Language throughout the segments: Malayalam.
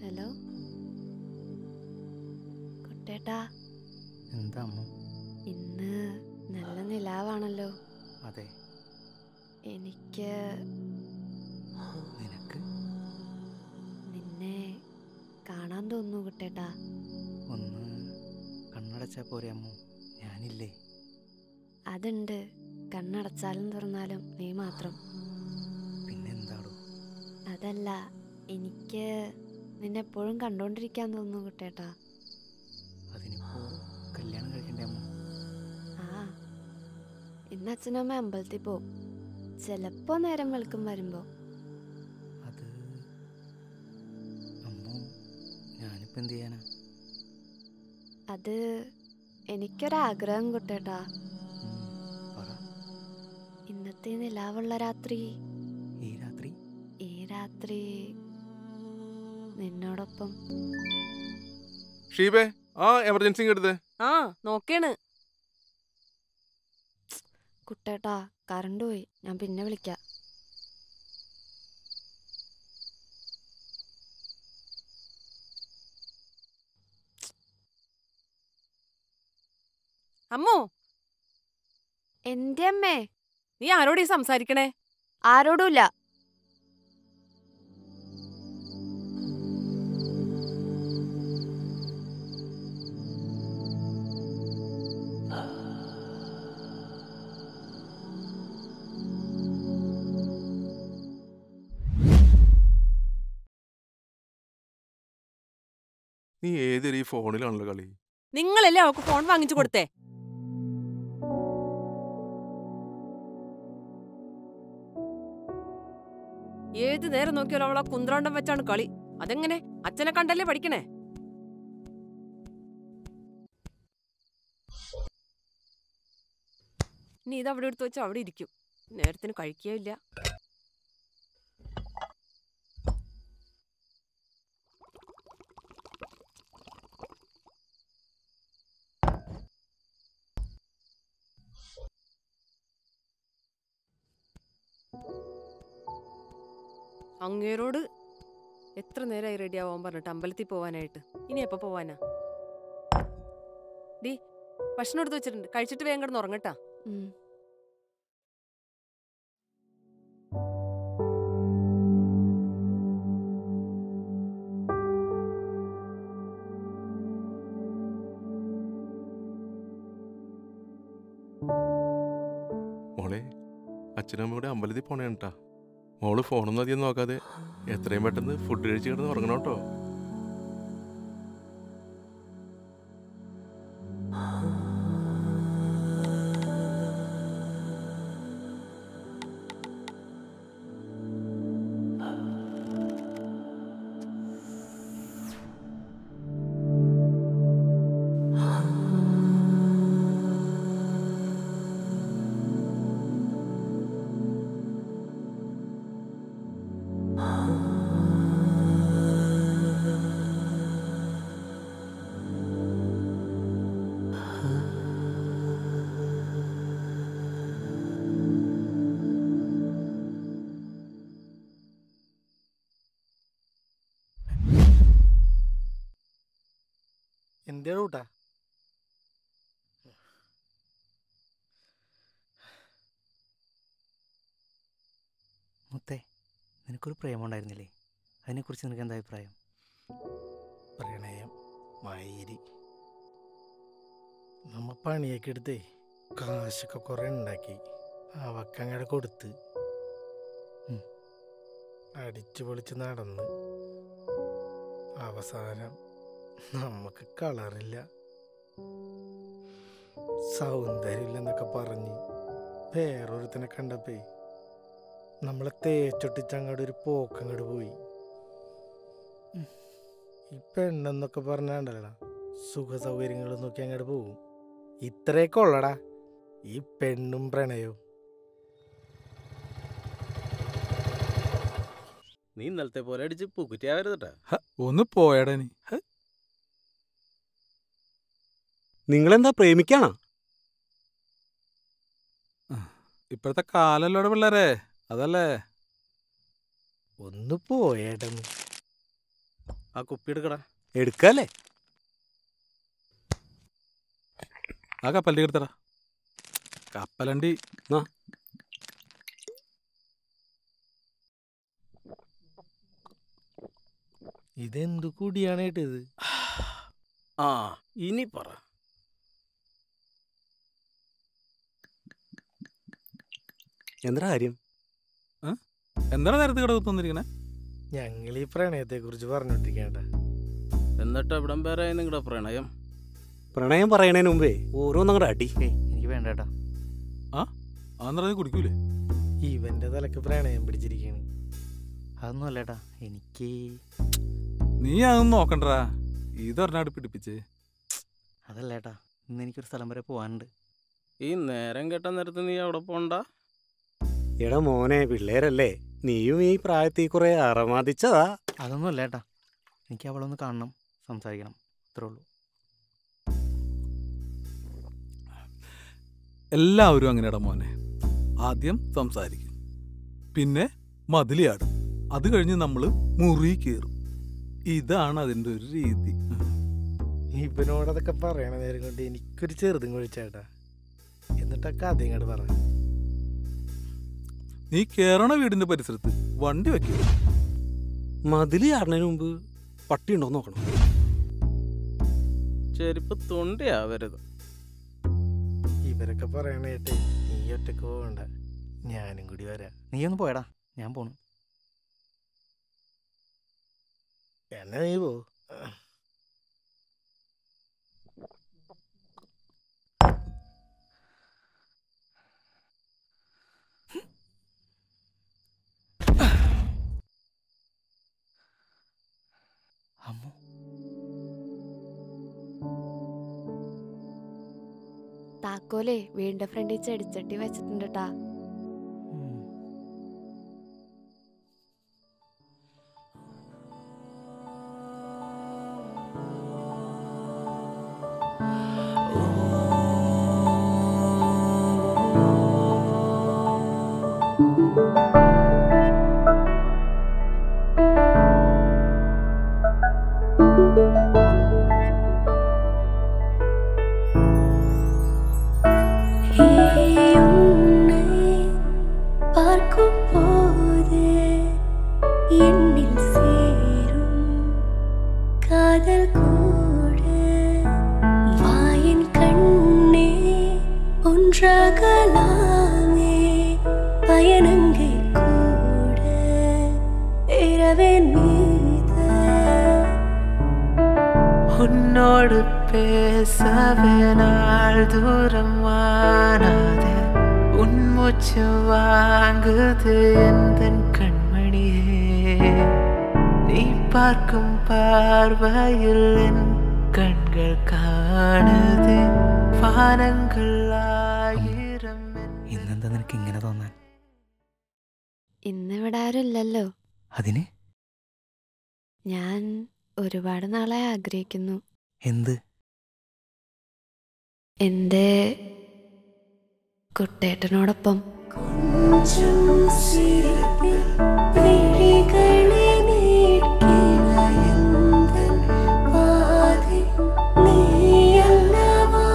ഹലോ കുട്ടേട്ടാ എന്താ അമ്മു ഇന്ന് നല്ല നിലാവാണല്ലോ അതെ എനിക്ക് നിനക്ക് നിന്നെ കാണാൻ തോന്നുന്നു കുട്ടേട്ടാ ഒന്ന് കണ്ണടച്ചാ പോരെ അമ്മു ഞാനില്ലേ അതുണ്ട് കണ്ണടച്ചാലും തുറന്നാലും നീ മാത്രം പിന്നെന്താടോ അതല്ല എനിക്ക് നിന്നെ എപ്പോഴും കണ്ടോണ്ടിരിക്കാൻ തോന്നുന്നു കുട്ടേട്ടാ അതിനിപ്പോ കല്യാണം കഴിക്കണ്ടേ അമ്മു ആ ഇന്ന് അച്ഛനമ്മ അമ്പലത്തിൽ പോവും ചിലപ്പോ നേരം വെളുക്കും വരുമ്പോ അത് അമ്മു ഞാനിപ്പോ എന്ത് ചെയ്യാനാ അത് എനിക്കൊരാഗ്രഹം കുട്ടേട്ടാ ഉം, പറ ഇന്നത്തെ നിലാവുള്ള രാത്രി ഈ രാത്രി ഈ രാത്രി നിന്നോടൊപ്പം ഷീബേ ആ എമർജൻസി എടുത്ത് ആ നോക്കേണ് കുട്ടേട്ടാ കറണ്ട് പോയി ഞാൻ പിന്നെ വിളിക്കാം അമ്മോ എന്റെ അമ്മേ നീ ആരോടീ സംസാരിക്കണേ ആരോടുമില്ല നീ ഏതൊരു ഈ ഫോണിലാണല്ലോ കളി നിങ്ങളല്ലേ അവൾക്ക് ഫോൺ വാങ്ങിച്ചു കൊടുത്തേ ഏത് നേരം നോക്കിയാലും അവളെ കുന്ത്രാണ്ടം വെച്ചാണ് കളി അതെങ്ങനെ അച്ഛനെ കണ്ടല്ലേ പഠിക്കണേ ഇനി ഇത് അവിടെ എടുത്ത് വെച്ചാൽ അവിടെ ഇരിക്കും നേരത്തിന് കഴിക്കുകയില്ല അങ്ങേരോട് എത്ര നേരമായി റെഡി ആവാൻ പറഞ്ഞിട്ട് അമ്പലത്തിൽ പോവാനായിട്ട് ഇനി എപ്പോ പോവാനാ ഡി ഭക്ഷണം എടുത്ത് വെച്ചിട്ടുണ്ട് കഴിച്ചിട്ട് വേഗം കിടന്ന് ഉറങ്ങട്ടാ ഉം. മോളെ അച്ഛനും കൂടെ അമ്പലത്തിൽ പോണേ കേട്ടാ മോള് ഫോണൊന്നും അധികം നോക്കാതെ എത്രയും പെട്ടെന്ന് ഫുഡ് കഴിച്ച് കിടന്ന് ഉറങ്ങണം കേട്ടോ എന്തേ കൂട്ടാ മുത്തേ നിനക്കൊരു പ്രേമം ഉണ്ടായിരുന്നില്ലേ അതിനെക്കുറിച്ച് നിനക്ക് എന്താ അഭിപ്രായം പ്രണയം വൈരി നമ്മ പണിയൊക്കെ എടുത്തേ കാശൊക്കെ കുറെ ഉണ്ടാക്കി അവക്കങ്ങടെ കൊടുത്ത് ഉം. അടിച്ചു പൊളിച്ച് നടന്ന് അവസാനം നമുക്ക് കളറില്ല സൗന്ദര്യമില്ലെന്നൊക്കെ പറഞ്ഞ് വേറൊരുത്തനെ കണ്ടപ്പേ നമ്മളെ തേച്ചൊട്ടിച്ചങ്ങോട്ട് ഒരു പോക്കങ്ങോട്ട് പോയി ഉം. ഈ പെണ്ണെന്നൊക്കെ പറഞ്ഞാണ്ടല്ലടാ സുഖ സൗകര്യങ്ങൾ നോക്കി അങ്ങോട്ട് പോകും ഇത്രയൊക്കെ ഉള്ളടാ ഈ പെണ്ണും പ്രണയവും നീ ഇന്നലത്തെ പോലെ അടിച്ച് പുക്കുറ്റിയാവരുതട്ടാ ഒന്ന് പോയടാ നീ നിങ്ങളെന്താ പ്രേമിക്കാണോ ഇപ്പോഴത്തെ കാലല്ലോടെ പിള്ളേരെ അതല്ലേ ഒന്ന് പോയേട്ടെന്ന് ആ കുപ്പി എടുക്കടാ എടുക്കല്ലേ ആ കപ്പലിന്റെ എടുത്തടാ കപ്പലണ്ടി ആ. ഇതെന്തു കൂടിയാണ് ഇട്ടത് ആ ഇനി പറ എന്താ കാര്യം എന്താണ് നേരത്തെ കിടക്ക് തന്നിരിക്കണേ ഞങ്ങൾ ഈ പ്രണയത്തെ കുറിച്ച് പറഞ്ഞോണ്ടിരിക്കേണ്ട എന്നിട്ട് എവിടം പേരായി നിങ്ങളുടെ പ്രണയം പ്രണയം പറയണതിന് മുമ്പേ ഓരോന്നങ്ങടെ അടി ഏയ് എനിക്ക് വേണ്ട ഏട്ടാ അതെന്ന് പറഞ്ഞ് കുടിക്കൂലേ ഇവന്റെ തലക്ക് പ്രണയം പിടിച്ചിരിക്കാണ് അതൊന്നും അല്ല ഏട്ടാ എനിക്ക് നീ അതൊന്നും നോക്കണ്ടടാ ഇതൊരെണ്ണാട് പിടിപ്പിച്ച് അതല്ല ഏട്ടാ ഇന്ന് എനിക്കൊരു സ്ഥലം വരെ പോകാനുണ്ട് ഈ നേരം കെട്ട നേരത്ത് നീ അവിടെ പോണ്ട എടാ മോനെ പിള്ളേരല്ലേ നീയും ഈ പ്രായത്തിൽ കുറെ അറമാദിച്ചതാ അതൊന്നും അല്ല ഏട്ടാ എനിക്ക് അവളൊന്ന് കാണണം സംസാരിക്കണം അത്രേ ഉള്ളൂ എല്ലാവരും അങ്ങനെയാടാ മോനെ ആദ്യം സംസാരിക്കും പിന്നെ മതിലിയാടും അത് കഴിഞ്ഞ് നമ്മൾ മുറി കയറും ഇതാണ് അതിൻ്റെ ഒരു രീതി ഇവനോടതൊക്കെ പറയണ നേരം കൊണ്ട് എനിക്കൊരു ചെറുതും കൊഴിച്ചേട്ടാ എന്നിട്ട് ആ കഥ ഇങ്ങോട്ട് പറ നീ കേറണ വീടിന്റെ പരിസരത്ത് വണ്ടി വെക്കുക മതില് ചാടുന്നതിന് മുമ്പ് പട്ടി ഉണ്ടോ നോക്കണം ചെരുപ്പ് തൊണ്ടിയാവരുത് ഇവരൊക്കെ പറയണ കേട്ടെ നീ ഒറ്റക്ക് പോകണ്ട ഞാനും കൂടി വരാം നീ ഒന്ന് പോയടാ ഞാൻ പോണു എന്നാ നീ പോ അമ്മു താക്കോലേ വീടിന്റെ ഫ്രണ്ടിൽ ചെടിച്ചട്ടി വെച്ചിട്ടുണ്ട് ട്ടാ ഉം. உன்னை பார்க்கும் போது என்னில் சேரும் காதல் கூட வாயின் கண்ணே ஒன்றாகலாமே பயணங்கை கூட இரவின் மீது உன்னோடு பேசவே நாள் தூரம் ஆனாது உன் மூச்சு வாங்குது எந்த கண்மணியே நீ பார்க்கும் பார்வையில் என் கண்கள் കാണുത് വാനങ്ങൾ ആയിരം ഇന്നെന്താ നിനക്ക് ഇങ്ങനെ തോന്നാൻ ഇന്നിവിടെ ആരും ഇല്ലല്ലോ അതിന് ഞാൻ ഒരുപാട് നാളെ ആഗ്രഹിക്കുന്നു എന്ത് എൻ്റെ കുട്ടേട്ടനോടൊപ്പം கொஞ்சம் சிரிப்பில் விழிகளை நீட்கிறாயந்தன் பாதை நீ அல்லவா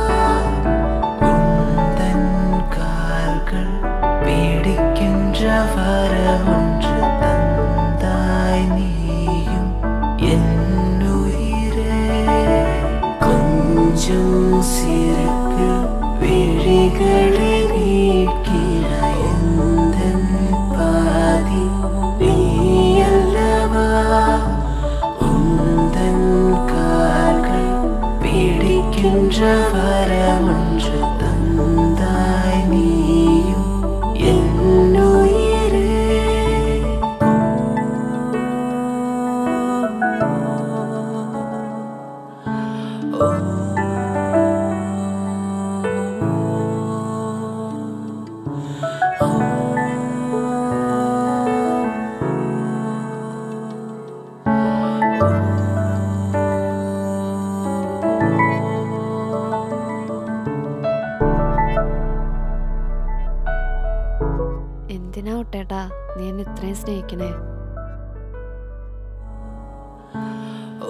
ഉന്തൻ കാൽകൾ പേടിക്കിன்ற വരമൊன்று തந்தாய் നീയും എന്നുയിരേ கொஞ்சம் சிரிப்பில் விழிகளை நீட்கிறாயந்தன் பாதை நீ அல்லவா உந்தன் கால்கள் பிடிக்கின்ற வரமொன்று தந்தாய் நீயும் என்னுயிரே എന്തിനാ കുട്ടേട്ടാ നീ എന്നെ ഇത്രയും സ്നേഹിക്കണേ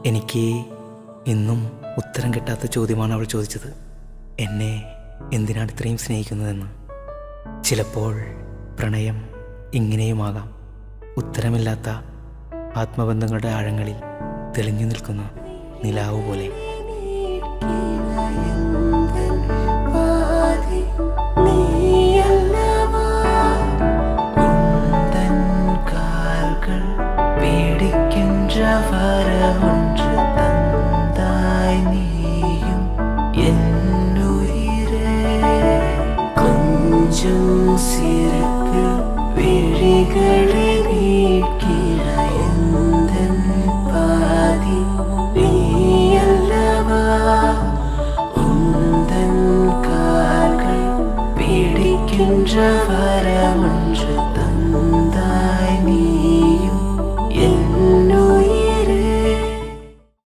എനിക്ക് ഇന്നും ഉത്തരം കിട്ടാത്ത ചോദ്യമാണ് അവൾ ചോദിച്ചത് എന്നെ എന്തിനാണ് ഇത്രയും സ്നേഹിക്കുന്നതെന്ന് ചിലപ്പോൾ പ്രണയം ഇങ്ങനെയുമാകാം ഉത്തരമില്ലാത്ത ആത്മബന്ധങ്ങളുടെ ആഴങ്ങളിൽ തെളിഞ്ഞു നിൽക്കുന്ന നിലാവ് പോലെ കാൽകൾ പേടിക്കിன்ற வரமுன்